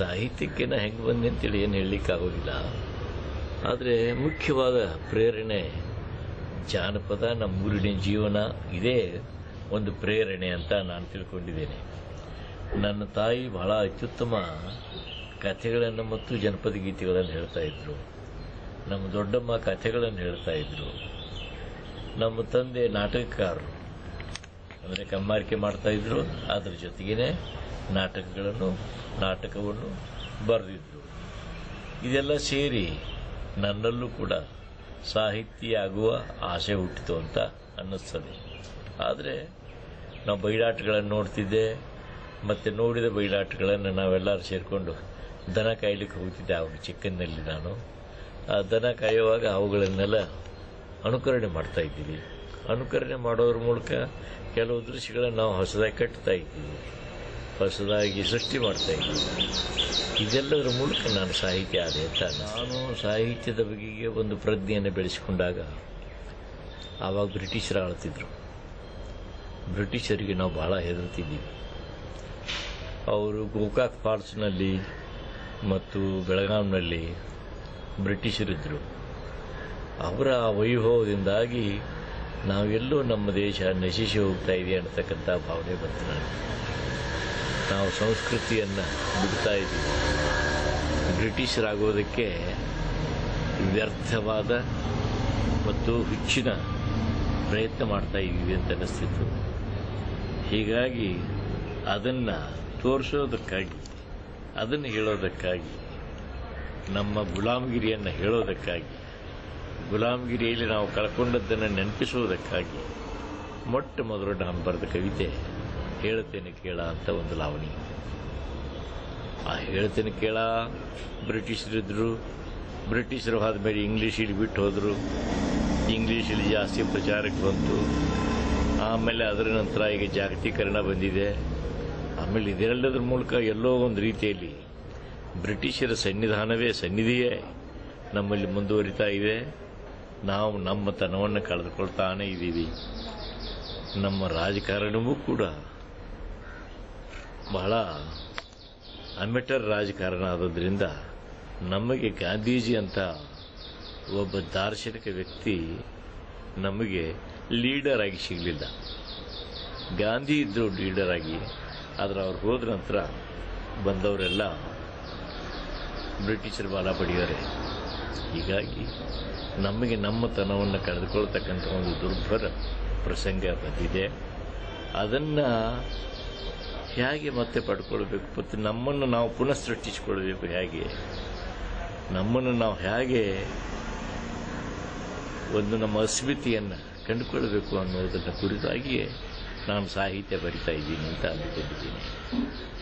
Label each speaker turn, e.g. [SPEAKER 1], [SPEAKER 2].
[SPEAKER 1] ಸಾಹಿತ್ಯಕ್ಕೆ ನಾ ಹೆಂಗೆ ಬಂದೆ ಅಂತೇಳಿ ಏನು ಹೇಳಲಿಕ್ಕಾಗೋದಿಲ್ಲ ಆದರೆ ಮುಖ್ಯವಾದ ಪ್ರೇರಣೆ ಜಾನಪದ ನಮ್ಮ ಊರಿನ ಜೀವನ ಇದೇ ಒಂದು ಪ್ರೇರಣೆ ಅಂತ ನಾನು ತಿಳ್ಕೊಂಡಿದ್ದೇನೆ ನನ್ನ ತಾಯಿ ಬಹಳ ಅತ್ಯುತ್ತಮ ಕಥೆಗಳನ್ನು ಮತ್ತು ಜನಪದ ಗೀತೆಗಳನ್ನು ಹೇಳ್ತಾ ಇದ್ರು ನಮ್ಮ ದೊಡ್ಡಮ್ಮ ಕಥೆಗಳನ್ನು ಹೇಳ್ತಾ ಇದ್ರು ನಮ್ಮ ತಂದೆ ನಾಟಕಕಾರರು ಅಂದರೆ ಕಮ್ಮಾರಿಕೆ ಮಾಡ್ತಾ ಇದ್ರು ಅದ್ರ ಜೊತೆಗೇನೆ ನಾಟಕಗಳನ್ನು ನಾಟಕವನ್ನು ಬರೆದಿದ್ರು ಇದೆಲ್ಲ ಸೇರಿ ನನ್ನಲ್ಲೂ ಕೂಡ ಸಾಹಿತ್ಯ ಆಗುವ ಆಸೆ ಹುಟ್ಟಿತು ಅಂತ ಅನ್ನಿಸ್ತದೆ ಆದರೆ ನಾವು ಬಯಲಾಟಗಳನ್ನು ನೋಡ್ತಿದ್ದೆ ಮತ್ತು ನೋಡಿದ ಬಯಲಾಟಗಳನ್ನು ನಾವೆಲ್ಲರೂ ಸೇರಿಕೊಂಡು ದನ ಕಾಯ್ಲಿಕ್ಕೆ ಹೋಗ್ತಿದ್ದೆ ಅವಾಗ ಚಿಕ್ಕನ್ನಲ್ಲಿ ನಾನು ಆ ದನ ಕಾಯುವಾಗ ಅವುಗಳನ್ನೆಲ್ಲ ಅನುಕರಣೆ ಮಾಡ್ತಾ ಇದ್ದೀವಿ ಅನುಕರಣೆ ಮಾಡೋದ್ರ ಮೂಲಕ ಕೆಲವು ದೃಶ್ಯಗಳನ್ನು ನಾವು ಹೊಸದಾಗಿ ಕಟ್ತಾ ಇದ್ದೀವಿ ಹೊಸದಾಗಿ ಸೃಷ್ಟಿ ಮಾಡ್ತಾ ಇದ್ದೀವಿ ಇದೆಲ್ಲದರ ಮೂಲಕ ನಾನು ಸಾಹಿತ್ಯ ಆದೆ ಅಂತ ನಾನು ಸಾಹಿತ್ಯದ ಬಗೆಗೆ ಒಂದು ಪ್ರಜ್ಞೆಯನ್ನು ಬೆಳೆಸಿಕೊಂಡಾಗ ಆವಾಗ ಬ್ರಿಟಿಷರು ಆಳ್ತಿದ್ರು ಬ್ರಿಟಿಷರಿಗೆ ನಾವು ಬಹಳ ಹೆದರ್ತಿದ್ದೀವಿ ಅವರು ಗೋಕಾಕ್ ಫಾಲ್ಸ್ನಲ್ಲಿ ಮತ್ತು ಬೆಳಗಾಂನಲ್ಲಿ ಬ್ರಿಟಿಷರಿದ್ದರು ಅವರ ಆ ವೈಭವದಿಂದಾಗಿ ನಾವೆಲ್ಲೋ ನಮ್ಮ ದೇಶ ನಶಿಸಿ ಹೋಗ್ತಾ ಇದೆ ಅನ್ನತಕ್ಕಂಥ ಭಾವನೆ ಬಂತು ನನಗೆ ನಾವು ಸಂಸ್ಕೃತಿಯನ್ನು ಬಿಡ್ತಾ ಇದ್ದೀವಿ ಬ್ರಿಟಿಷರಾಗೋದಕ್ಕೆ ವ್ಯರ್ಥವಾದ ಮತ್ತು ಹುಚ್ಚಿನ ಪ್ರಯತ್ನ ಮಾಡ್ತಾ ಇದ್ದೀವಿ ಅಂತ ಅನ್ನಿಸ್ತಿತ್ತು ಹೀಗಾಗಿ ಅದನ್ನು ತೋರಿಸೋದಕ್ಕಾಗಿ ಅದನ್ನು ಹೇಳೋದಕ್ಕಾಗಿ ನಮ್ಮ ಗುಲಾಮಗಿರಿಯನ್ನು ಹೇಳೋದಕ್ಕಾಗಿ ಗುಲಾಮಗಿರಿಯಲ್ಲಿ ನಾವು ಕಳ್ಕೊಂಡದ್ದನ್ನು ನೆನಪಿಸುವುದಕ್ಕಾಗಿ ಮೊಟ್ಟ ಮೊದಲು ನಾನು ಬರೆದ ಕವಿತೆ ಹೇಳ್ತೇನೆ ಕೇಳ ಅಂತ ಒಂದು ಲಾವಣಿ ಆ ಹೇಳ್ತೇನೆ ಕೇಳ ಬ್ರಿಟಿಷರಿದ್ದರು ಬ್ರಿಟಿಷರು ಆದಮೇಲೆ ಇಂಗ್ಲೀಷಲ್ಲಿ ಬಿಟ್ಟು ಹೋದರು ಇಂಗ್ಲೀಷಲ್ಲಿ ಜಾಸ್ತಿ ಪ್ರಚಾರಕ್ಕೆ ಬಂತು ಆಮೇಲೆ ಅದರ ನಂತರ ಈಗ ಜಾಗತೀಕರಣ ಬಂದಿದೆ ಆಮೇಲೆ ಇದೆಲ್ಲದರ ಮೂಲಕ ಎಲ್ಲೋ ಒಂದು ರೀತಿಯಲ್ಲಿ ಬ್ರಿಟಿಷರ ಸನ್ನಿಧಾನವೇ ಸನ್ನಿಧಿಯೇ ನಮ್ಮಲ್ಲಿ ಮುಂದುವರಿತಾ ಇದೆ ನಾವು ನಮ್ಮ ತನವನ್ನು ಕಳೆದುಕೊಳ್ತಾನೇ ಇದ್ದೀವಿ ನಮ್ಮ ರಾಜಕಾರಣವೂ ಕೂಡ ಬಹಳ ಅಮೆಟರ್ ರಾಜಕಾರಣ ಆದದ್ರಿಂದ ನಮಗೆ ಗಾಂಧೀಜಿ ಅಂತ ಒಬ್ಬ ದಾರ್ಶನಿಕ ವ್ಯಕ್ತಿ ನಮಗೆ ಲೀಡರ್ ಆಗಿ ಸಿಗಲಿಲ್ಲ ಗಾಂಧಿ ಇದ್ದರು ಲೀಡರ್ ಆಗಿ ಆದರೆ ಅವ್ರು ಹೋದ ನಂತರ ಬಂದವರೆಲ್ಲ ಬ್ರಿಟಿಷರ ಬಾಲ ಪಡೆಯೋರೆ ಹೀಗಾಗಿ ನಮಗೆ ನಮ್ಮ ತನವನ್ನು ಕಳೆದುಕೊಳ್ತಕ್ಕಂಥ ಒಂದು ದುರ್ಭರ ಪ್ರಸಂಗ ಬಂದಿದೆ ಅದನ್ನು ಹೇಗೆ ಮತ್ತೆ ಪಡ್ಕೊಳ್ಬೇಕು ಮತ್ತು ನಮ್ಮನ್ನು ನಾವು ಪುನಃ ಸೃಷ್ಟಿಸಿಕೊಳ್ಬೇಕು ಹೇಗೆ ನಮ್ಮನ್ನು ನಾವು ಹೇಗೆ ಒಂದು ನಮ್ಮ ಅಸ್ಮಿತೆಯನ್ನು ಕಂಡುಕೊಳ್ಬೇಕು ಅನ್ನೋದನ್ನು ಕುರಿತಾಗಿಯೇ ನಾನು ಸಾಹಿತ್ಯ ಬರಿತಾ ಇದ್ದೀನಿ ಅಂತ ಅಂದ್ಕೊಂಡಿದ್ದೀನಿ